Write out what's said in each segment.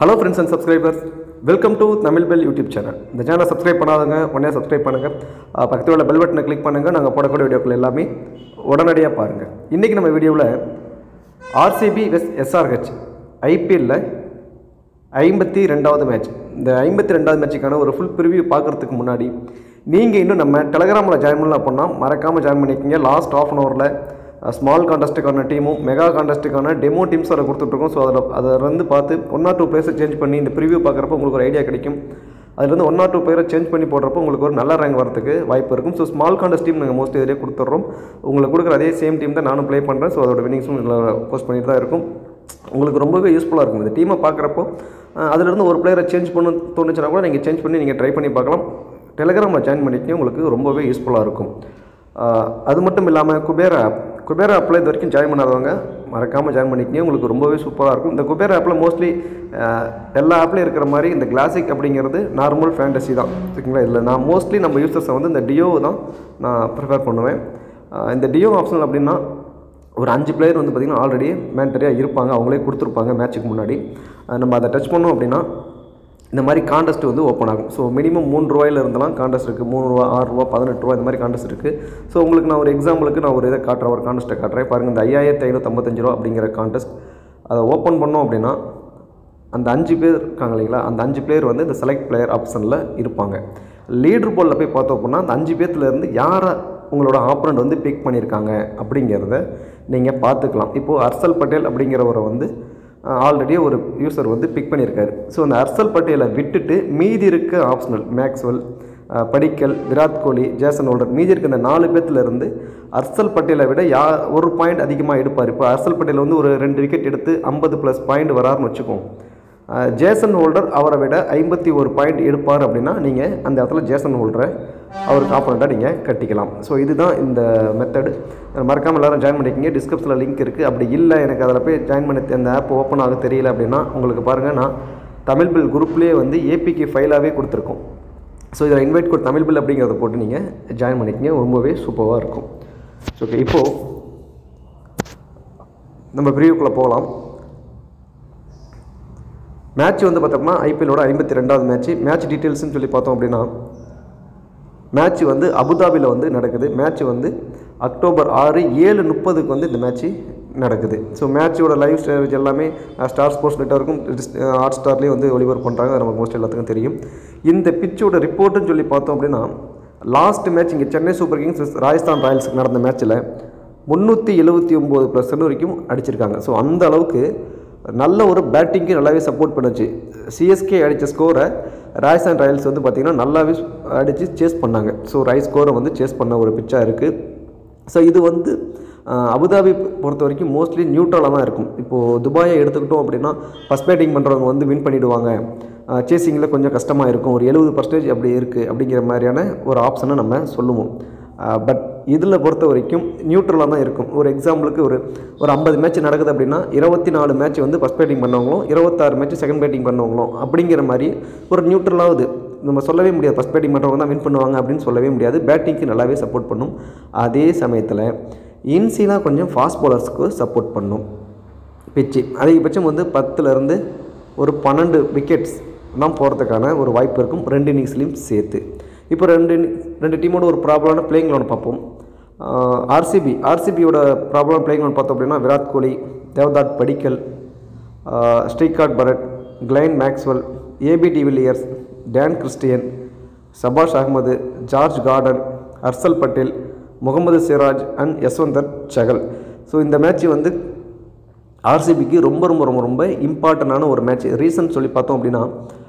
hello friends and subscribers welcome to Tamil bell YouTube channel இந்த சேனலை subscribe பண்ணாதவங்க உடனே சப்ஸ்கிரைப் பண்ணுங்கள் பக்கத்தில் உள்ள பெல் பட்டனை கிளிக் பண்ணுங்கள் நாங்கள் போடக்கூடிய வீடியோக்கள் எல்லாமே உடனடியாக பாருங்கள் இன்றைக்கி நம்ம வீடியோவில் ஆர்சிபி வெஸ் எஸ்ஆர்ஹெச் ஐபிஎல்லில் ஐம்பத்தி ரெண்டாவது மேட்ச் இந்த ஐம்பத்தி ரெண்டாவது மேட்சுக்கான ஒரு ஃபுல் ப்ரிவ்யூ பார்க்குறதுக்கு முன்னாடி நீங்கள் இன்னும் நம்ம டெலகிராமில் ஜாயின் பண்ணல அப்படின்னா மறக்காமல் ஜாயின் பண்ணிக்கோங்க லாஸ்ட் ஆஃப் அன் ஹவரில் ஸ்மால் கான்டெஸ்ட்டுக்கான டீமும் மெகா கான்டெஸ்ட்டுக்கான டெமோ டீம்ஸ் அதில் கொடுத்துட்ருக்கோம் ஸோ அதில் அதை வந்து பார்த்து ஒன் ஆர் டூ பிளேஸை சேஞ்ச் பண்ணி இந்த ப்ரிவ்யூ பார்க்குறப்ப உங்களுக்கு ஒரு ஐடியா கிடைக்கும் அதுலேருந்து ஒன் ஆர் டூ பேரை சேஞ்ச் பண்ணி போடுறப்போ உங்களுக்கு ஒரு நல்ல ரேங்க் வரதுக்கு வாய்ப்பு இருக்கும் ஸோ ஸ்மால் கான்டெஸ்ட் டீம் நாங்கள் மோஸ்ட் இதிலே கொடுத்துட்றோம் உங்களுக்கு கொடுக்குற அதே சேம் டீம் தான் நானும் ப்ளே பண்ணுறேன் ஸோ அதோட வினிங்ஸும் போஸ்ட் பண்ணிட்டு தான் இருக்கும் உங்களுக்கு ரொம்பவே யூஸ்ஃபுல்லாக இருக்கும் இந்த டீமை பார்க்குறப்போ அதிலிருந்து ஒரு பிளேயரை சேஞ்ச் பண்ண தோணுச்சுன்னா கூட நீங்கள் சேஞ்ச் பண்ணி நீங்கள் ட்ரை பண்ணி பார்க்கலாம் டெலிகிராமில் ஜாயின் பண்ணிக்க உங்களுக்கு ரொம்பவே யூஸ்ஃபுல்லாக இருக்கும் ஆஹ் அது மட்டும் இல்லாமல் குபேரா ஆப் குபேரா ஆப்பில் இது வரைக்கும் ஜாயின் பண்ணாதவங்க மறக்காமல் ஜாயின் பண்ணிக்கங்க உங்களுக்கு ரொம்பவே சூப்பராக இருக்கும் இந்த குபேரா ஆப்பில் மோஸ்ட்லி எல்லா ஆப்லேயும் இருக்கிற மாதிரி இந்த கிளாசிக் அப்படிங்கிறது நார்மல் ஃபேண்டசி தான் ஓகேங்களா இதில் நான் மோஸ்ட்லி நம்ம யூசர்ஸை வந்து இந்த டியோவை தான் நான் ப்ரிஃபர் பண்ணுவேன் ஆஹ் இந்த டியோ ஆப்ஷனல் அப்படின்னா ஒரு அஞ்சு பிளேயர் வந்து பார்த்திங்கன்னா ஆல்ரெடி மேண்டரியாக இருப்பாங்க அவங்களே கொடுத்துருப்பாங்க மேட்ச்சுக்கு முன்னாடி அஹ் நம்ம அதை டச் பண்ணோம் அப்படின்னா இந்த மாதிரி காண்டஸ்ட் வந்து ஓப்பன் ஆகும் ஸோ மினிமம் மூணு ரூபாயில இருந்தெல்லாம் காண்டஸ்ட் இருக்குது மூணு ரூபா ஆறு ரூபா பதினெட்டு ரூபா இந்த மாதிரி காண்டஸ்ட் இருக்குது ஸோ உங்களுக்கு நான் ஒரு எக்ஸாம்பிளுக்கு நான் ஒரு இதை காட்டுறேன் ஒரு காண்டஸ்ட்டை காட்டுறேன் பாருங்கள் இந்த ஐயாயிரத்தி ஐநூற்றம்பத்தஞ்சு ரூபா அப்படிங்கிற காண்டஸ்ட் அதை ஓப்பன் பண்ணோம் அப்படின்னா அந்த அஞ்சு பேர் இருக்காங்க இல்லைங்களா அந்த அஞ்சு பேர் வந்து இந்த செலக்ட் பிளேயர் ஆப்ஷனில் இருப்பாங்க லீடர் போலில் போய் பார்த்தோம் அப்படின்னா அந்த அஞ்சு பேர்த்துலேருந்து யாரை உங்களோட ஆப்பரண்ட் வந்து பிக் பண்ணியிருக்காங்க அப்படிங்கிறத நீங்கள் பார்த்துக்கலாம் இப்போது ஹர்ஷல் பட்டேல் அப்படிங்கிறவரை வந்து ஆல்ரெடி ஒரு யூசர் வந்து பிக் பண்ணியிருக்காரு ஸோ அந்த ஹர்ஷல் பட்டேலை விட்டுட்டு மீதி இருக்க ஆப்ஷனல் மேக்ஸ்வெல் அஹ், படிக்கல் விராட் கோலி ஜேசன் ஹோல்டர் மீதி இருக்க இந்த நாலு பேர்த்துல இருந்து ஹர்ஷல் பட்டேலை விட யா ஒரு பாயிண்ட் அதிகமாக எடுப்பார் இப்போ ஹர்ஷல் பட்டேல் வந்து ஒரு ரெண்டு விக்கெட் எடுத்து ஐம்பது ப்ளஸ் பாயிண்ட் வராருன்னு வச்சுக்கோங்க அஹ், ஜேசன் ஹோல்டர் அவரை விட ஐம்பத்தி ஒரு பாயிண்ட் எடுப்பார் அப்படின்னா நீங்கள் அந்த இடத்துல ஜேசன் ஹோல்டரை அவருக்கு ஆப்போனண்ட்டாக நீங்கள் கட்டிக்கலாம் ஸோ இதுதான் இந்த மெத்தடு மறக்காமல் எல்லாரும் ஜாயின் பண்ணிக்கிங்க டிஸ்கிரிப்ஷனில் லிங்க் இருக்குது அப்படி இல்லை எனக்கு அதில் போய் ஜாயின் பண்ணி அந்த ஆப் ஓப்பன் ஆக தெரியல அப்படின்னா உங்களுக்கு பாருங்கள் நான் தமிழ் பில் குரூப்லேயே வந்து ஏபிக்கு ஃபைலாகவே கொடுத்துருக்கோம் ஸோ இதில் இன்வைட் கோட் தமிழ் பில் அப்படிங்கிறத போட்டு நீங்கள் ஜாயின் பண்ணிக்கிங்க ரொம்பவே சூப்பராக இருக்கும் ஸோ ஓகே இப்போது நம்ம ப்ரிவியூக்குள்ளே போகலாம் மேட்ச் வந்து பார்த்தோம்னா ஐபிஎல்லோட ஐம்பத்தி ரெண்டாவது மேட்ச் மேட்ச் டீட்டெயில்ஸ்னு சொல்லி பார்த்தோம் அப்படின்னா மேட்ச் வந்து அபுதாபியில் வந்து நடக்குது மேட்ச் வந்து அக்டோபர் ஆறு ஏழு முப்பதுக்கு வந்து இந்த மேட்ச்சு நடக்குது ஸோ மேட்சோட லைவ் ஸ்டேஜ் எல்லாமே ஸ்டார் ஸ்போர்ட்ஸ் நெட்ஒர்க்கும் ஹாட் ஸ்டார்லேயும் வந்து ஒளிபரப்பு பண்ணுறாங்க அது நமக்கு மோஸ்ட் எல்லாத்துக்கும் தெரியும் இந்த பிச்சோட ரிப்போர்ட்டுன்னு சொல்லி பார்த்தோம் அப்படின்னா லாஸ்ட் மேட்ச் இங்கே Chennai Super Kings versus Rajasthan ராயல்ஸுக்கு நடந்த மேட்ச்சில் முந்நூற்றி எழுபத்தி ஒம்பது ப்ளஸ் ரன் வரைக்கும் அடிச்சிருக்காங்க ஸோ அந்த அளவுக்கு நல்ல ஒரு பேட்டிங்க்கு நல்லாவே சப்போர்ட் பண்ணுச்சு சிஎஸ்கே அடித்த ஸ்கோரை ராஜஸ்தான் ராயல்ஸ் வந்து பார்த்திங்கன்னா நல்லாவே அடித்து சேஸ் பண்ணாங்க ஸோ ரைஸ் ஸ்கோரை வந்து சேஸ் பண்ண ஒரு பிச்சாக இருக்குது ஸோ இது வந்து அஹ், அபுதாபி பொறுத்த வரைக்கும் மோஸ்ட்லி நியூட்ரலாக தான் இருக்கும் இப்போது துபாயை எடுத்துக்கிட்டோம் அப்படின்னா ஃபஸ்ட் பேட்டிங் பண்ணுறவங்க வந்து வின் பண்ணிவிடுவாங்க சேசிங்கில் கொஞ்சம் கஷ்டமாக இருக்கும் ஒரு எழுபது பர்சன்டேஜ் அப்படி இருக்குது அப்படிங்கிற மாதிரியான ஒரு ஆப்ஷனை நம்ம சொல்லுவோம் பட் இதில் பொறுத்த வரைக்கும் நியூட்ரலாக தான் இருக்கும் ஒரு எக்ஸாம்பிளுக்கு ஒரு ஒரு ஐம்பது மேட்ச் நடக்குது அப்படின்னா இருபத்தி நாலு மேட்ச் வந்து ஃபஸ்ட் பேட்டிங் பண்ணவங்களும் இருபத்தாறு மேட்ச் செகண்ட் பேட்டிங் பண்ணவங்களும் அப்படிங்கிற மாதிரி ஒரு நியூட்ரலாகுது நம்ம சொல்லவே முடியாது ஃபஸ்ட் பேட்டிங் பண்ணுறவங்க தான் வின் பண்ணுவாங்க அப்படின்னு சொல்லவே முடியாது பேட்டிங்க்கு நல்லாவே சப்போர்ட் பண்ணும் அதே சமயத்தில் இன்சிலாம் கொஞ்சம் ஃபாஸ்ட் bowlersக்கு சப்போர்ட் பண்ணும் பிச்சு அதிகபட்சம் வந்து பத்துலேருந்து ஒரு பன்னெண்டு விக்கெட்ஸ் தான் போகிறதுக்கான ஒரு வாய்ப்பு இருக்கும் ரெண்டு இன்னிங்ஸ்லையும் சேர்த்து இப்போ ரெண்டு இன்னி- ரெண்டு டீமோட ஒரு ப்ராப்ளமான பிளேயிங் லோன் பார்ப்போம் ஆர்சிபி ஆர்சிபியோட ப்ராப்ளம் பிளேயிங் லோன் பார்த்தோம் அப்படின்னா Virat Kohli Devdutt Padikkal Srikar Bharat Glenn Maxwell AB de Villiers Dan Christian Shahbaz Ahmed George Garton Harshal Patel Mohammed Siraj and Yuzvendra Chahal so இந்த மேட்ச் வந்து ஆர்சிபிக்கு ரொம்ப ரொம்ப ரொம்ப ரொம்ப இம்பார்ட்டண்டான ஒரு மேட்ச் ரீசன் சொல்லி பார்த்தோம் அப்படின்னா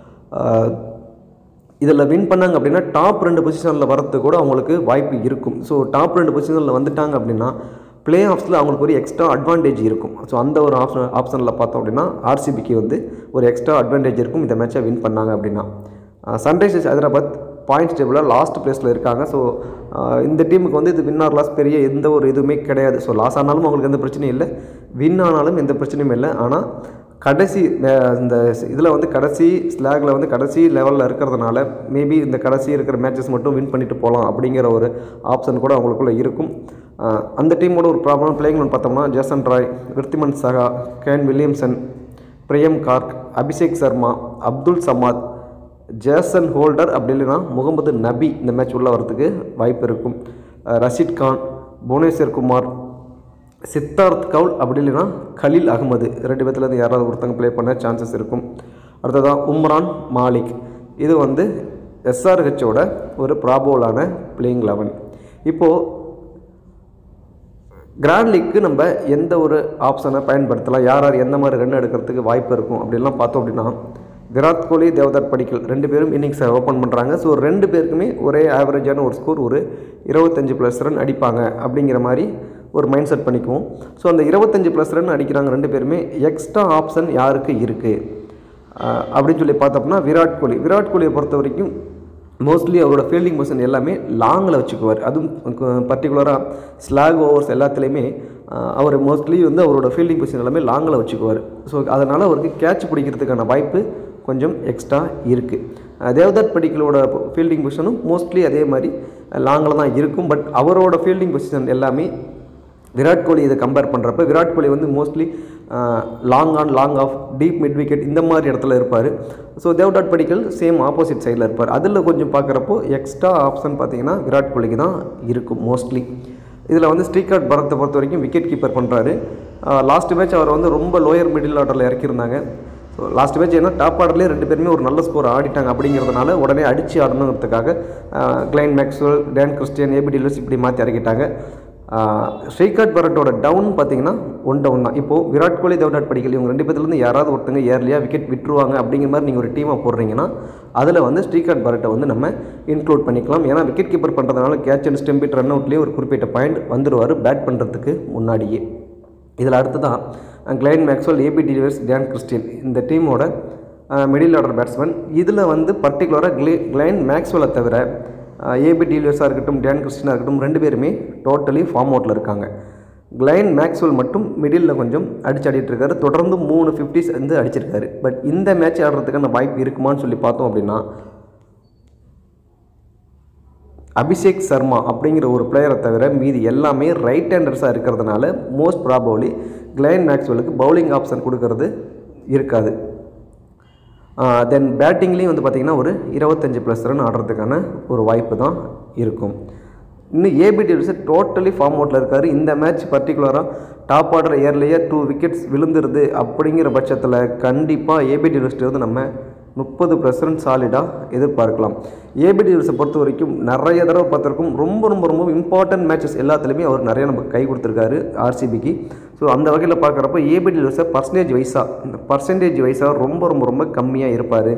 இதில் வின் பண்ணாங்க அப்படின்னா டாப் ரெண்டு பொசிஷனில் வரத்துக்கு கூட அவங்களுக்கு வாய்ப்பு இருக்கும் ஸோ டாப் ரெண்டு பொசிஷனில் வந்துட்டாங்க அப்படின்னா ப்ளே ஆஃப்ஸில் அவங்களுக்கு ஒரு எக்ஸ்ட்ரா அட்வான்டேஜ் இருக்கும் ஸோ அந்த ஒரு ஆப்ஷன் ஆப்ஷனில் பார்த்தோம் அப்படின்னா ஆர்சிபிக்கு வந்து ஒரு எக்ஸ்ட்ரா அட்வான்டேஜ் இருக்கும் இந்த மேட்சை வின் பண்ணாங்க அப்படின்னா சன்ரைசர்ஸ் ஹைதராபாத் பாயிண்ட்ஸ் டேபிளில் லாஸ்ட் பிளேஸில் இருக்காங்க ஸோ இந்த டீமுக்கு வந்து இது வின் ஆர் லாஸ் பெரிய எந்த ஒரு இதுவுமே கிடையாது ஸோ லாஸ் ஆனாலும் அவங்களுக்கு எந்த பிரச்சனையும் இல்லை வின் ஆனாலும் எந்த பிரச்சனையும் இல்லை ஆனால் கடைசி அஹ், இந்த இதில் வந்து கடைசி ஸ்லாகில் வந்து கடைசி லெவலில் இருக்கிறதுனால மேபி இந்த கடைசி இருக்கிற மேட்சஸ் மட்டும் வின் பண்ணிட்டு போகலாம் அப்படிங்கிற ஒரு ஆப்ஷன் கூட அவங்களுக்குள்ள இருக்கும் அஹ், அந்த டீமோட ஒரு ப்ராப்ளம் பிளேயிங் பார்த்தோம்னா Jason Roy Wriddhiman Saha Kane Williamson Priyam Garg Abhishek Sharma Abdul Samad Jason Holder அப்படி இல்லைன்னா முகமது நபி இந்த மேட்ச் உள்ள வரதுக்கு வாய்ப்பு இருக்கும் அஹ் ரஷீத் கான் புவனேஸ்வர் குமார் சித்தார்த் கவுல் அப்படி இல்லைன்னா கலீல் அகமது ரெண்டு பேர்த்துலேருந்து யாராவது ஒருத்தங்க ப்ளே பண்ண சான்சஸ் இருக்கும் அடுத்ததான் உம்ரான் மாலிக் இது வந்து எஸ்ஆர்ஹெச்சோட ஒரு ப்ராபோலான பிளேயிங் லெவன் இப்போது கிராண்ட் லீக்கு நம்ம எந்த ஒரு ஆப்ஷனை பயன்படுத்தலாம் யார் யார் எந்த மாதிரி ரன் எடுக்கிறதுக்கு வாய்ப்பு இருக்கும் அப்படின்லாம் பார்த்தோம் அப்படின்னா விராட் கோலி தேவதத் படிக்கல் ரெண்டு பேரும் இன்னிங்ஸை ஓப்பன் பண்ணுறாங்க ஸோ ரெண்டு பேருக்குமே ஒரே ஆவரேஜான ஒரு ஸ்கோர் ஒரு இருபத்தஞ்சு ப்ளஸ் ரன் அடிப்பாங்க அப்படிங்கிற மாதிரி ஒரு மைண்ட் செட் பண்ணிக்குவோம் ஸோ அந்த இருபத்தஞ்சு ப்ளஸ் ரன் அடிக்கிறாங்க ரெண்டு பேருமே எக்ஸ்ட்ரா ஆப்ஷன் யாருக்கு இருக்குது அப்படின்னு சொல்லி பார்த்தோம்னா விராட் கோலி விராட் கோலியை பொறுத்த வரைக்கும் மோஸ்ட்லி அவரோட ஃபீல்டிங் பொசிஷன் எல்லாமே லாங்கில் வச்சுக்குவார் அதுவும் பர்டிகுலராக ஸ்லாக் ஓவர்ஸ் எல்லாத்துலேயுமே அஹ், அவர் மோஸ்ட்லி வந்து அவரோட ஃபீல்டிங் பொசிஷன் எல்லாமே லாங்கில் வச்சுக்குவார் ஸோ அதனால் அவருக்கு கேட்ச் பிடிக்கிறதுக்கான வாய்ப்பு கொஞ்சம் எக்ஸ்ட்ரா இருக்குது தேவதத் படிக்கலோட ஃபீல்டிங் பொசிஷனும் மோஸ்ட்லி அதே மாதிரி லாங்கில் தான் இருக்கும் பட் அவரோட ஃபீல்டிங் பொசிஷன் எல்லாமே விராட் கோலி இதை கம்பேர் பண்ணுறப்ப விராட் கோலி வந்து mostly long on long off deep mid wicket இந்த மாதிரி இடத்துல இருப்பார் so Devdutt Padikkal same opposite சைடில் இருப்பார் அதில் கொஞ்சம் பார்க்குறப்போ எக்ஸ்ட்ரா ஆப்ஷன் பார்த்தீங்கன்னா விராட் கோலிக்கு தான் இருக்கும் மோஸ்ட்லி இதில் வந்து ஸ்ரீகாட் பரத்தை பொறுத்த வரைக்கும் விக்கெட் கீப்பர் பண்ணுறாரு லாஸ்ட் மேட்ச் அவர் வந்து ரொம்ப லோயர் மிடில் ஆர்டரில் இறக்கியிருந்தாங்க ஸோ லாஸ்ட் மேட்ச் ஏன்னா டாப் ஆர்டர்லேயே ரெண்டு பேருமே ஒரு நல்ல ஸ்கோர் ஆடிட்டாங்க அப்படிங்கிறதுனால உடனே அடித்து ஆடணுங்கிறதுக்காக Glenn Maxwell Dan Christian AB de Villiers இப்படி மாற்றி இறக்கிட்டாங்க ஸ்ரீகாட் பரட்டோட டவுன் பார்த்தீங்கன்னா ஒன் டவுன் தான் இப்போது விராட் கோலி தேவடாட் படிக்கல் இவங்க ரெண்டு பேர்த்துலேருந்து யாராவது ஒருத்தங்க ஏர்லியாக விக்கெட் விட்டுருவாங்க அப்படிங்கிற மாதிரி நீங்கள் ஒரு டீமாக போடுறீங்கன்னா அதில் வந்து ஸ்ரீகாட் பரட்டை வந்து நம்ம இன்க்ளூட் பண்ணிக்கலாம் ஏன்னா விக்கெட் கீப்பர் பண்ணுறதுனால கேட்ச் அண்ட் ஸ்டெம்பிட் ரன் அவுட்லேயே ஒரு குறிப்பிட்ட பாயிண்ட் வந்துடுவார் பேட் பண்ணுறதுக்கு முன்னாடியே இதில் அடுத்ததான் Glenn Maxwell AB de Villiers Dan Christian இந்த டீமோட மிடில் ஆர்டர் பேட்ஸ்மேன் இதில் வந்து பர்டிகுலராக கிளே கிளைன் மேக்ஸ்வெலை தவிர ஏபி டீலிவர்ஸாக இருக்கட்டும் டேன் கிறிஸ்டினாக இருக்கட்டும் ரெண்டு பேருமே டோட்டலி ஃபார்ம் அவுட்டில் இருக்காங்க கிளைன் மேக்ஸ்வெல் மட்டும் மிடில் கொஞ்சம் அடிச்சு ஆடிட்டு இருக்காரு தொடர்ந்து மூணு ஃபிஃப்டிஸ் வந்து அடிச்சிருக்காரு பட் இந்த மேட்ச் ஆடுறதுக்கான வாய்ப்பு இருக்குமான்னு சொல்லி பார்த்தோம் அப்படின்னா அபிஷேக் சர்மா அப்படிங்கிற ஒரு பிளேயரை தவிர மீதி எல்லாமே ரைட் ஹேண்டர்ஸாக இருக்கிறதுனால மோஸ்ட் ப்ராபப்ளி கிளைன் மேக்ஸ்வெலுக்கு பவுலிங் ஆப்ஷன் கொடுக்கறது இருக்காது தென் பேட்டிங்லேயும் வந்து பார்த்திங்கன்னா ஒரு இருபத்தஞ்சி ப்ளஸ் ரன் ஆடுறதுக்கான ஒரு வாய்ப்பு தான் இருக்கும் இன்னும் ஏபி டிவில்ஸ் டோட்டலி ஃபார்ம் அவுட்டில் இருக்கார் இந்த மேட்ச் பர்டிகுலராக டாப் ஆர்டர் ஏர்லேயே டூ விக்கெட்ஸ் விழுந்துருது அப்படிங்கிற பட்சத்தில் கண்டிப்பாக ஏபி டிவில்ஸ்ட்டு வந்து நம்ம முப்பது பர்சன்ட் சாலிடாக எதிர்பார்க்கலாம் ஏபி டிவில்ஸை பொறுத்த வரைக்கும் நிறைய தடவை பார்த்துருக்கோம் ரொம்ப ரொம்ப ரொம்ப இம்பார்ட்டன்ட் மேட்சஸ் எல்லாத்துலேயுமே அவர் நிறைய நமக்கு கை கொடுத்துருக்காரு ஆர்சிபிக்கு ஸோ அந்த வகையில் பார்க்குறப்ப ஏபி டிவில்ஸை பர்சன்டேஜ் வைஸாக இந்த பர்சன்டேஜ் வைஸாக ரொம்ப ரொம்ப ரொம்ப கம்மியாக இருப்பார்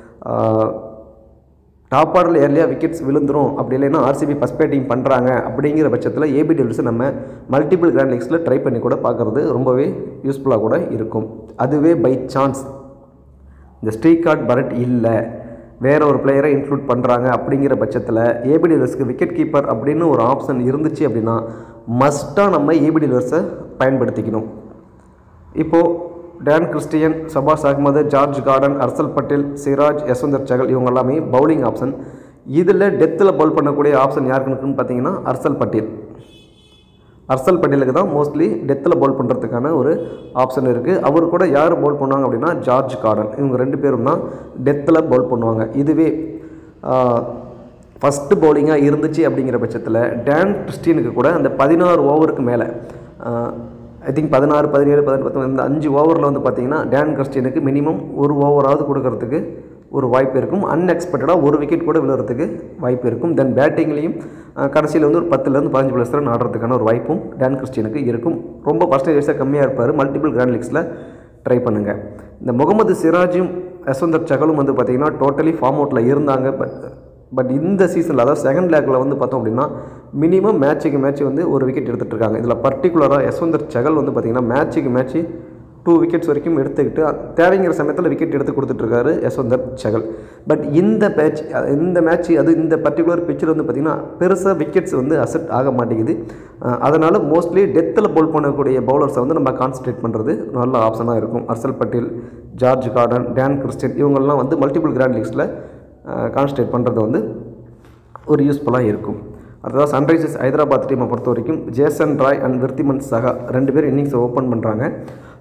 டாப் ஆர்டரில் ஏர்லியாக விக்கெட்ஸ் விழுந்துரும் அப்படி இல்லைன்னா ஆர்சிபி ஃபஸ்ட் பேட்டிங் பண்ணுறாங்க அப்படிங்கிற பட்சத்தில் ஏபி டெவில்ஸை நம்ம மல்டிபிள் கிராண்ட் லீக்ஸில் ட்ரை பண்ணி கூட பார்க்குறது ரொம்பவே யூஸ்ஃபுல்லாக கூட இருக்கும் அதுவே பை சான்ஸ் இந்த ஸ்ரீகார்ட் பரட் இல்லை வேற ஒரு பிளேயரை இன்க்ளூட் பண்ணுறாங்க அப்படிங்கிற பட்சத்தில் ஏபி டெலிவர்ஸ்க்கு விக்கெட் கீப்பர் அப்படின்னு ஒரு ஆப்ஷன் இருந்துச்சு அப்படின்னா மஸ்ட்டாக நம்ம ஏபி டெலிவர்ஸை பயன்படுத்திக்கணும் இப்போது Dan Christian Shahbaz Ahmed George Garton Harshal Patel Siraj Yuzvendra Chahal இவங்க எல்லாமே பவுலிங் ஆப்ஷன் இதில் டெத்தில் பவுல் பண்ணக்கூடிய ஆப்ஷன் யாருக்கு இருக்குன்னு பார்த்தீங்கன்னா அர்சல் பட்டேல் அர்சல் பட்டேலுக்கு தான் மோஸ்ட்லி டெத்தில் பவுல் பண்ணுறதுக்கான ஒரு ஆப்ஷன் இருக்குது அவர் கூட யார் பவுல் பண்ணுவாங்க அப்படின்னா ஜார்ஜ் கார்டன் இவங்க ரெண்டு பேரும் தான் டெத்தில் பவுல் பண்ணுவாங்க இதுவே ஃபஸ்ட்டு பவுலிங்காக இருந்துச்சு அப்படிங்கிற பட்சத்தில் டேன் கிறிஸ்டியனுக்கு கூட அந்த பதினாறு ஓவருக்கு மேலே ஐ திங்க் பதினாறு பதினேழு பதினெட்டு பத்தொன்பது இந்த அஞ்சு ஓவரில் வந்து பார்த்தீங்கன்னா டேன் கிறிஸ்டியனுக்கு மினிமம் ஒரு ஓவராவது கொடுக்கறதுக்கு ஒரு வாய்ப்பு இருக்கும் அன்எக்ஸ்பெக்டடாக ஒரு விக்கெட் கூட விழுறதுக்கு வாய்ப்பு இருக்கும் தென் பேட்டிங்லேயும் கடைசியில் வந்து ஒரு பத்துலேருந்து பதினஞ்சு ப்ளஸ் ரன் ஆடுறதுக்கான ஒரு வாய்ப்பும் டேன் கிறிஸ்டியனுக்கு இருக்கும் ரொம்ப பர்சன்டேஜஸாக கம்மியாக இருப்பார் மல்டிபிள் கிராண்ட் லீக்ஸில் ட்ரை பண்ணுங்கள் இந்த முகமது சிராஜும் யஸ்வந்தர் சகலும் வந்து பார்த்திங்கன்னா டோட்டலி ஃபார்ம் அவுட்டில் இருந்தாங்க பட் பட் இந்த சீசனில் அதாவது செகண்ட் லேக்கில் வந்து பார்த்தோம் அப்படின்னா மினிமம் மேட்ச்சுக்கு மேட்ச் வந்து ஒரு விக்கெட் எடுத்துகிட்டு இருக்காங்க இதில் பர்டிகுலராக யஸ்வந்தர் சகல் வந்து பார்த்திங்கன்னா மேட்ச்சுக்கு மேட்ச்சு டூ விக்கெட்ஸ் வரைக்கும் எடுத்துக்கிட்டு தேவைங்கிற சமயத்தில் விக்கெட் எடுத்து கொடுத்துட்ருக்காரு யஸ்வந்தர் சகல் பட் இந்த மேட்ச் இந்த மேட்ச் அது இந்த பர்டிகுலர் பிச்சில் வந்து பார்த்திங்கன்னா பெருசாக விக்கெட்ஸ் வந்து அசெப்ட் ஆக மாட்டேங்குது அதனால் மோஸ்ட்லி டெத்தில் பவுல் பண்ணக்கூடிய பவுலர்ஸை வந்து நம்ம கான்சன்ட்ரேட் பண்ணுறது நல்ல ஆப்ஷனாக இருக்கும் Harshal Patel George Garton Dan Christian இவங்கெல்லாம் வந்து மல்டிபிள் கிராண்ட் லீக்ஸில் கான்சன்ட்ரேட் பண்ணுறது வந்து ஒரு யூஸ்ஃபுல்லாக இருக்கும் அடுத்ததாக சன்ரைசர்ஸ் ஹைதராபாத் டீமை பொறுத்த வரைக்கும் ஜேசன் ராய் அண்ட் விர்த்திமன் சஹா ரெண்டு பேரும் இன்னிங்ஸை ஓப்பன் பண்ணுறாங்க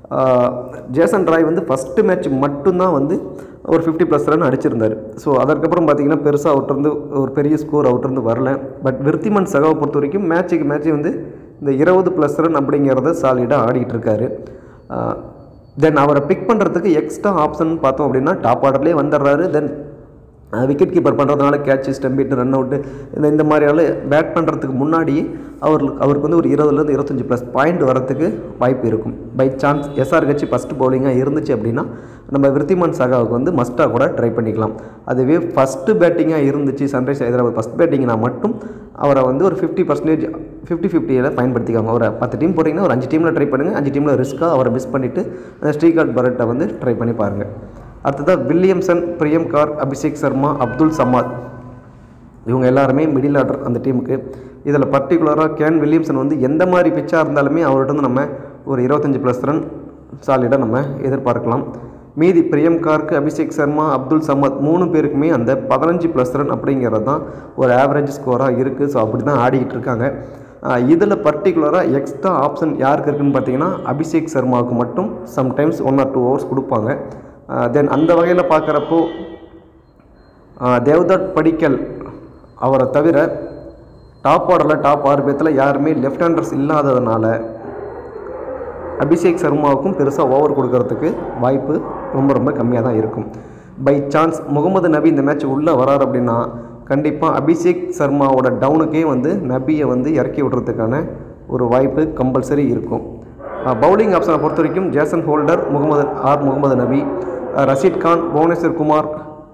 ஜேசன் ராய் வந்து ஃபஸ்ட்டு மேட்ச் மட்டும்தான் வந்து ஒரு ஃபிஃப்டி ப்ளஸ் ரன் அடிச்சிருந்தார் ஸோ அதற்கப்புறம் பார்த்தீங்கன்னா பெருசாக அவர்கிட்டருந்து ஒரு பெரிய ஸ்கோர் அவர்கிட்டருந்து வரல பட் விருத்திமன் சகாவை பொறுத்த வரைக்கும் மேட்ச்சுக்கு மேட்ச்சு வந்து இந்த இருபது ப்ளஸ் ரன் அப்படிங்கிறத சாலிடாக ஆடிட்டு இருக்காரு தென் அவரை பிக் பண்ணுறதுக்கு எக்ஸ்ட்ரா ஆப்ஷன் பார்த்தோம் அப்படின்னா டாப் ஆர்டர்லேயே வந்துடுறாரு தென் விக்கெட் கீப்பர் பண்ணுறதுனால கேட்ச் ஸ்டம்பிட்டு ரன் அவுட்டு இந்த இந்த மாதிரியால பேட் பண்ணுறதுக்கு முன்னாடி அவருக்கு அவருக்கு வந்து ஒரு இருபதுலேருந்து இருபத்தஞ்சி ப்ளஸ் பாயிண்ட் வரத்துக்கு வாய்ப்பு இருக்கும் பை சான்ஸ் எஸ்ஆர் கட்சி ஃபஸ்ட்டு பவுலிங்காக இருந்துச்சு அப்படின்னா நம்ம விருத்திமான் சகாவுக்கு வந்து மஸ்ட்டாக கூட ட்ரை பண்ணிக்கலாம் அதுவே ஃபஸ்ட்டு பேட்டிங்காக இருந்துச்சு சன்ரைஸ் ஹைதராபாத் ஃபஸ்ட் பேட்டிங்னா மட்டும் அவரை வந்து ஒரு ஃபிஃப்டி பர்சன்டேஜ் ஃபிஃப்டி ஃபிஃப்டியில் பயன்படுத்திக்காங்க ஒரு பத்து டீம் போகிறீங்கன்னா ஒரு அஞ்சு டீமில் ட்ரை பண்ணுங்கள் அஞ்சு டீமில் ரிஸ்க்காக அவரை மிஸ் பண்ணிவிட்டு ஸ்ரீகாந்த் பரட்டை வந்து ட்ரை பண்ணி பாருங்கள் அடுத்ததாக வில்லியம்சன் பிரியம் கார் அபிஷேக் சர்மா அப்துல் சமாத் இவங்க எல்லாருமே மிடில் ஆர்டர் அந்த டீமுக்கு இதில் பர்டிகுலராக கேன் வில்லியம்சன் வந்து எந்த மாதிரி பிச்சாக இருந்தாலுமே அவர்கிட்ட வந்து நம்ம ஒரு இருபத்தஞ்சி ப்ளஸ் ரன் சாலிடாக நம்ம எதிர்பார்க்கலாம் மீதி பிரியம் கார்க்கு அபிஷேக் சர்மா அப்துல் சமத் மூணு பேருக்குமே அந்த பதினஞ்சு ப்ளஸ் ரன் அப்படிங்கிறது தான் ஒரு ஆவரேஜ் ஸ்கோராக இருக்குது ஸோ அப்படி தான் ஆடிக்கிட்டு இருக்காங்க இதில் பர்டிகுலராக எக்ஸ்ட்ரா ஆப்ஷன் யாருக்கு இருக்குன்னு பார்த்தீங்கன்னா அபிஷேக் சர்மாவுக்கு மட்டும் sometimes one or two overs கொடுப்பாங்க தென் அந்த வகையில் பார்க்குறப்போ தேவ்தட் படிக்கல் அவரை தவிர டாப் ஆர்டரில் டாப் ஆறு பேத்தில் யாருமே லெஃப்ட் ஹேண்டர்ஸ் இல்லாததுனால அபிஷேக் சர்மாவுக்கும் பெருசாக ஓவர் கொடுக்கறதுக்கு வாய்ப்பு ரொம்ப ரொம்ப கம்மியாக தான் இருக்கும் பை சான்ஸ் முகமது நபி இந்த மேட்ச் உள்ளே வரார் அப்படின்னா கண்டிப்பாக அபிஷேக் சர்மாவோட டவுனுக்கே வந்து நபியை வந்து இறக்கி விடுறதுக்கான ஒரு வாய்ப்பு கம்பல்சரி இருக்கும் பவுலிங் ஆப்ஷனை பொறுத்த வரைக்கும் Jason Holder Mohammed or Mohammed Nabi Rashid Khan Bhuvneshwar Kumar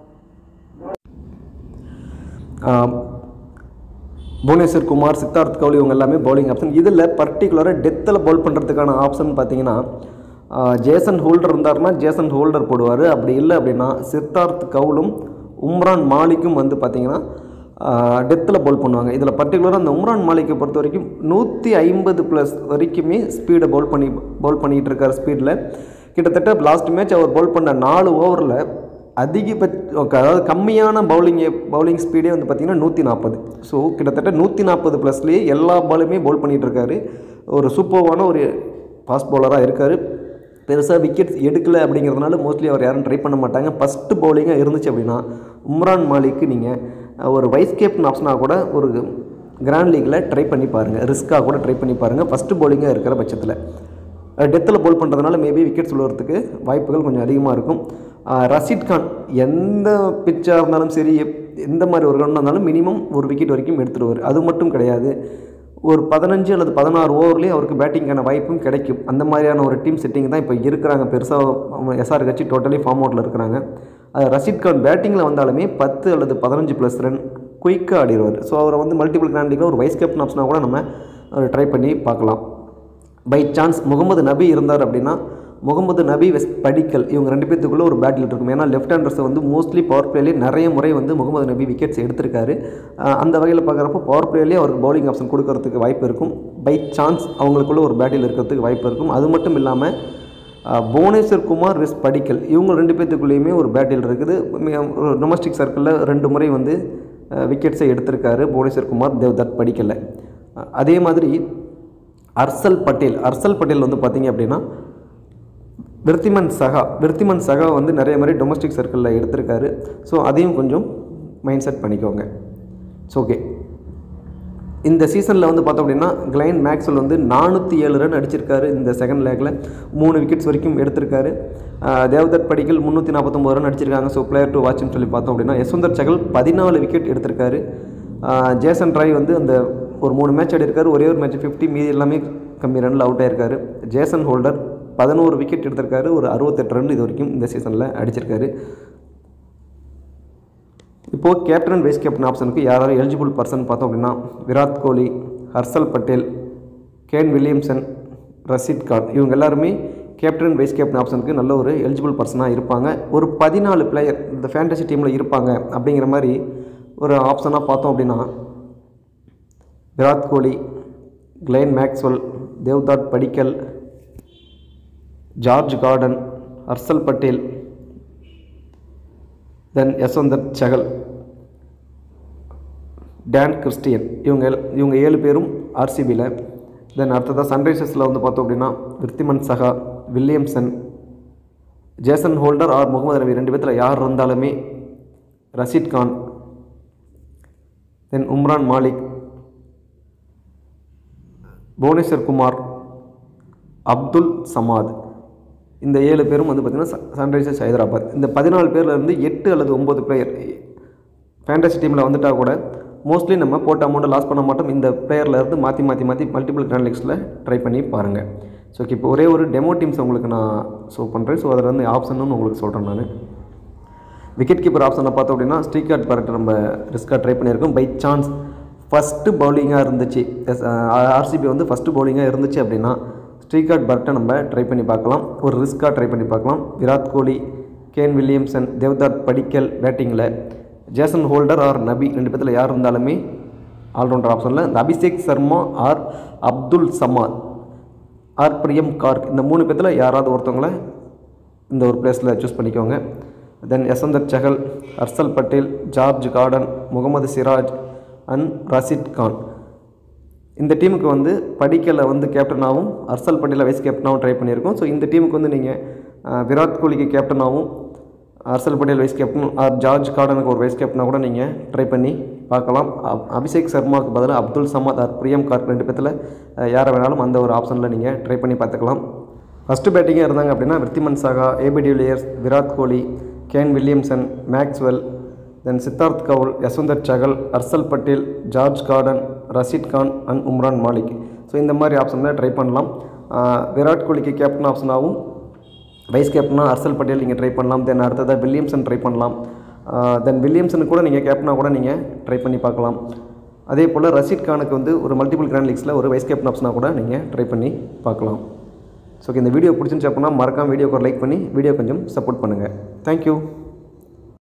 Bhuvneshwar Kumar Siddarth Kaul இவங்க எல்லாமே பவுலிங் ஆப்ஷன் இதில் பர்டிகுலராக டெத்தில் பவுல் பண்ணுறதுக்கான ஆப்ஷன் பார்த்தீங்கன்னா ஜேசன் ஹோல்டர் இருந்தாருன்னா ஜேசன் ஹோல்டர் போடுவார் அப்படி இல்லை அப்படின்னா சித்தார்த் கவுலும் உம்ரான் மாலிக்கும் வந்து பார்த்தீங்கன்னா டெத்தில் பவுல் பண்ணுவாங்க இதில் பர்டிகுலராக அந்த உம்ரான் மாலிக்கை பொறுத்த வரைக்கும் நூற்றி ஐம்பது ப்ளஸ் வரைக்குமே ஸ்பீடை பவுல் பண்ணி பவுல் பண்ணிகிட்டு இருக்கார் ஸ்பீடில் கிட்டத்தட்ட லாஸ்ட் மேட்ச் அவர் பவுல் பண்ண நாலு ஓவரில் அதிகபட்ச அதாவது கம்மியான பவுலிங் பவுலிங் ஸ்பீடே வந்து பார்த்திங்கன்னா நூற்றி நாற்பது ஸோ கிட்டத்தட்ட நூற்றி நாற்பது ப்ளஸ்லேயே எல்லா பாலுமே பவுல் பண்ணிகிட்டு இருக்காரு ஒரு சூப்பர்வான ஒரு ஃபாஸ்ட் பவுலராக இருக்கார் பெருசாக விக்கெட்ஸ் எடுக்கலை அப்படிங்கிறதுனால மோஸ்ட்லி அவர் யாரும் ட்ரை பண்ண மாட்டாங்க ஃபஸ்ட்டு பவுலிங்காக இருந்துச்சு அப்படின்னா உம்ரான் மாலிக்கு நீங்கள் ஒரு வைஸ் கேப்டன் ஆப்ஷனாக கூட ஒரு கிராண்ட் லீக்கில் ட்ரை பண்ணி பாருங்கள் ரிஸ்க்காக கூட ட்ரை பண்ணி பாருங்கள் ஃபஸ்ட்டு பவுலிங்காக இருக்கிற பட்சத்தில் டெத்தில் பவுல் பண்ணுறதுனால மேபி விக்கெட்ஸ் விழுறதுக்கு வாய்ப்புகள் கொஞ்சம் அதிகமாக இருக்கும் ரஷீத் கான் எந்த பிச்சாக இருந்தாலும் சரி எந்த மாதிரி ஒரு ரன் இருந்தாலும் மினிமம் ஒரு விக்கெட் வரைக்கும் எடுத்துடுவார் அது மட்டும் கிடையாது ஒரு பதினஞ்சு அல்லது பதினாறு ஓவர்லேயே அவருக்கு பேட்டிங்கான வாய்ப்பும் கிடைக்கும் அந்த மாதிரியான ஒரு டீம் செட்டிங் தான் இப்போ இருக்கிறாங்க பெருசாக எஸ்ஆர் கட்சி டோட்டலி ஃபார்ம் அவுட்டில் இருக்கிறாங்க அது ரஷீத் கான் பேட்டிங்கில் வந்தாலுமே பத்து அல்லது பதினஞ்சு ப்ளஸ் ரன் குயிக்காக ஆடிடுவார் ஸோ அவரை வந்து மல்டிபிள் கிராண்ட் லீக்கில் ஒரு வைஸ் கேப்டன் ஆப்ஷனாக கூட நம்ம ட்ரை பண்ணி பார்க்கலாம் பை சான்ஸ் முகமது நபி இருந்தார் அப்படின்னா முகமது நபி வெஸ் படிக்கல் இவங்க ரெண்டு பேர்த்துக்குள்ளே ஒரு பேட்டில் இருக்கும் ஏன்னா லெஃப்ட் ஹேண்டர்ஸை வந்து மோஸ்ட்லி பவர் பிளேலேயே நிறைய முறை வந்து முகமது நபி விக்கெட்ஸ் எடுத்திருக்காரு அந்த வகையில் பார்க்குறப்போ பவர் பிளேலேயே அவருக்கு பவுலிங் ஆப்ஷன் கொடுக்கறதுக்கு வாய்ப்பு இருக்கும் பை சான்ஸ் அவங்களுக்குள்ள ஒரு பேட்டில் இருக்கிறதுக்கு வாய்ப்பு இருக்கும் அது மட்டும் இல்லாமல் புவனேஸ்வர் குமார் ரிஸ் படிக்கல் இவங்க ரெண்டு பேர்த்துக்குள்ளேயுமே ஒரு பேட்டில் இருக்குது டொமஸ்டிக் சர்க்கிளில் ரெண்டு முறை வந்து விக்கெட்ஸை எடுத்திருக்காரு புவனேஸ்வர் குமார் தேவ்தத் படிக்கல அதே மாதிரி அர்சல் பட்டேல் அர்சல் பட்டேல் வந்து பார்த்தீங்க அப்படின்னா விருத்திமன் சகா விருத்திமன் சகா வந்து நிறைய மாதிரி டொமஸ்டிக் சர்க்கிளில் எடுத்திருக்காரு ஸோ அதையும் கொஞ்சம் மைண்ட் செட் பண்ணிக்கோங்க ஸோ ஓகே இந்த சீசனில் வந்து பார்த்தோம் அப்படின்னா கிளைன் மேக்ஸ்வெல் வந்து நானூற்றி ஏழு ரன் அடிச்சிருக்காரு இந்த செகண்ட் லேக்கில் மூணு விக்கெட்ஸ் வரைக்கும் எடுத்திருக்காரு தேவதத் படிக்கல் முந்நூற்றி நாற்பத்தொம்பது ரன் அடிச்சிருக்காங்க ஸோ பிளேயர் டு வாட்ச்னு சொல்லி பார்த்தோம் அப்படின்னா யஸ்வந்தர் சகல் பதினாலு விக்கெட் எடுத்திருக்காரு ஜேசன் ராய் வந்து அந்த ஒரு மூணு மேட்ச் ஆடிருக்காரு ஒரே ஒரு மேட்ச் ஃபிஃப்டி மீதி எல்லாமே கம்மி ரனில் அவுட் ஆயிருக்காரு ஜேசன் ஹோல்டர் பதினோரு விக்கெட் எடுத்திருக்காரு ஒரு அறுபத்தெட்டு ரன் இது வரைக்கும் இந்த சீசனில் அடிச்சிருக்காரு இப்போது கேப்டன் அண்ட் வைஸ் கேப்டன் ஆப்ஷனுக்கு யாராவது எலிஜிபிள் பர்சன் பார்த்தோம் அப்படின்னா விராட் கோலி ஹர்ஷல் பட்டேல் கேன் வில்லியம்சன் ரஷீத் கான் இவங்க எல்லாருமே கேப்டன் வைஸ் கேப்டன் ஆப்ஷனுக்கு நல்ல ஒரு எலிஜிபிள் பர்சனாக இருப்பாங்க ஒரு பதினாலு பிளேயர் இந்த ஃபேண்டசி டீமில் இருப்பாங்க அப்படிங்கிற மாதிரி ஒரு ஆப்ஷனாக பார்த்தோம் அப்படின்னா Virat Kohli Glenn Maxwell Devdutt Padikkal George Garton Harshal Patel then Yuzvendra Chahal Dan Christian இவங்க எல்- இவங்க ஏழு பேரும் ஆர்சிபியில் தென் அடுத்ததாக சன்ரைசர்ஸில் வந்து பார்த்தோம் அப்படின்னா Wriddhiman Saha Williamson Jason Holder or Mohammed Ravi ரெண்டு பேர்த்தில் யார் இருந்தாலுமே ரஷீத் கான் தென் உம்ரான் மாலிக் புவனேஸ்வர் குமார் அப்துல் சமாத் இந்த ஏழு பேரும் வந்து பார்த்திங்கன்னா சன்ரைசர்ஸ் ஹைதராபாத் இந்த பதினாலு பேர்ல இருந்து எட்டு அல்லது ஒம்பது பிளேயர் ஃபேண்டசி டீமில் வந்துட்டால் கூட மோஸ்ட்லி நம்ம போட்ட அமௌண்ட்டை லாஸ் பண்ண மாட்டோம் இந்த பிளேயரில் இருந்து மாற்றி மாற்றி மாற்றி மல்டிபிள் கிராண்ட் லீக்ஸில் ட்ரை பண்ணி பாருங்கள் ஸோ இப்போ ஒரே ஒரு டெமோ டீம்ஸ் உங்களுக்கு நான் ஷோ பண்ணுறேன் ஸோ அதில் வந்து ஆப்ஷனும் உங்களுக்கு சொல்கிறேன் நான் விக்கெட் கீப்பர் ஆப்ஷனை பார்த்தோம் அப்படின்னா ஸ்ரீகார்ட் பரட் நம்ம ரிஸ்க்காக ட்ரை பண்ணியிருக்கோம் பை சான்ஸ் ஃபஸ்ட்டு பவுலிங்காக இருந்துச்சு எஸ் ஆர்சிபி வந்து ஃபஸ்ட்டு பவுலிங்காக இருந்துச்சு அப்படின்னா ஸ்ரீகார்ட் பரட்டை நம்ம ட்ரை பண்ணி பார்க்கலாம் ஒரு ரிஸ்க்காக ட்ரை பண்ணி பார்க்கலாம் விராட் கோலி கேன் வில்லியம்சன் தேவ்தாத் படிக்கல் பேட்டிங்கில் ஜேசன் ஹோல்டர் ஆர் நபி ரெண்டு பேர்த்தில் யார் இருந்தாலுமே ஆல்ரவுண்டர் ஆப்ஷனில் இந்த அபிஷேக் சர்மா ஆர் அப்துல் சமாத் ஆர் பிரியம் கார்க் இந்த மூணு பேர்த்தில் யாராவது ஒருத்தவங்கள இந்த ஒரு பிளேஸில் சூஸ் பண்ணிக்கோங்க then Yuzvendra Chahal Harshal Patel George Garton Mohammed Siraj and Rashid Khan இந்த டீமுக்கு வந்து படிக்கலை வந்து கேப்டனாகவும் ஹர்ஷல் பட்டேலை வைஸ் கேப்டனாகவும் ட்ரை பண்ணியிருக்கோம் ஸோ இந்த டீமுக்கு வந்து நீங்கள் விராட் கோலிக்கு கேப்டனாகவும் Harshal Patel vice captain or George கார்டனுக்கு ஒரு வைஸ் கேப்டனாக கூட நீங்கள் ட்ரை பண்ணி பார்க்கலாம் அப்- அபிஷேக் சர்மாவுக்கு பதிலாக அப்துல் சமாத் ஆர் பிரியம் கார்க் ரெண்டு பேர்த்தில் அஹ், யாரை வேணாலும் அந்த ஒரு ஆப்ஷனில் நீங்கள் ட்ரை பண்ணி பார்த்துக்கலாம் ஃபஸ்ட்டு பேட்டிங்காக இருந்தாங்க அப்படின்னா Wriddhiman Saha A B de Villiers Virat Kohli Kane Williamson Maxwell then Siddarth Kaul Yuzvendra Chahal Harshal Patel George Garton Rashid Khan and Umran Malik so இந்த மாதிரி ஆப்ஷனில் ட்ரை பண்ணலாம் ஆஹ் விராட் கோலிக்கு கேப்டன் ஆப்ஷனாகவும் வைஸ் கேப்டனாக ஹர்ஷல் பட்டேல் நீங்கள் ட்ரை பண்ணலாம் தென் அடுத்ததாக வில்லியம்சன் ட்ரை பண்ணலாம் தென் வில்லியம்சனுக்கு கூட நீங்கள் கேப்டனாக கூட நீங்கள் ட்ரை பண்ணி பார்க்கலாம் அதே போல் ரஷீத் கானுக்கு வந்து ஒரு மல்டிபிள் கிராண்ட் லீக்ஸில் ஒரு வைஸ் கேப்டன் ஆப்ஷனாக கூட நீங்கள் ட்ரை பண்ணி பார்க்கலாம் ஸோ இந்த வீடியோ பிடிச்சிருந்துச்சு அப்படின்னா மறக்காம வீடியோக்கு ஒரு லைக் பண்ணி வீடியோ கொஞ்சம் சப்போர்ட் பண்ணுங்கள் தேங்க்யூ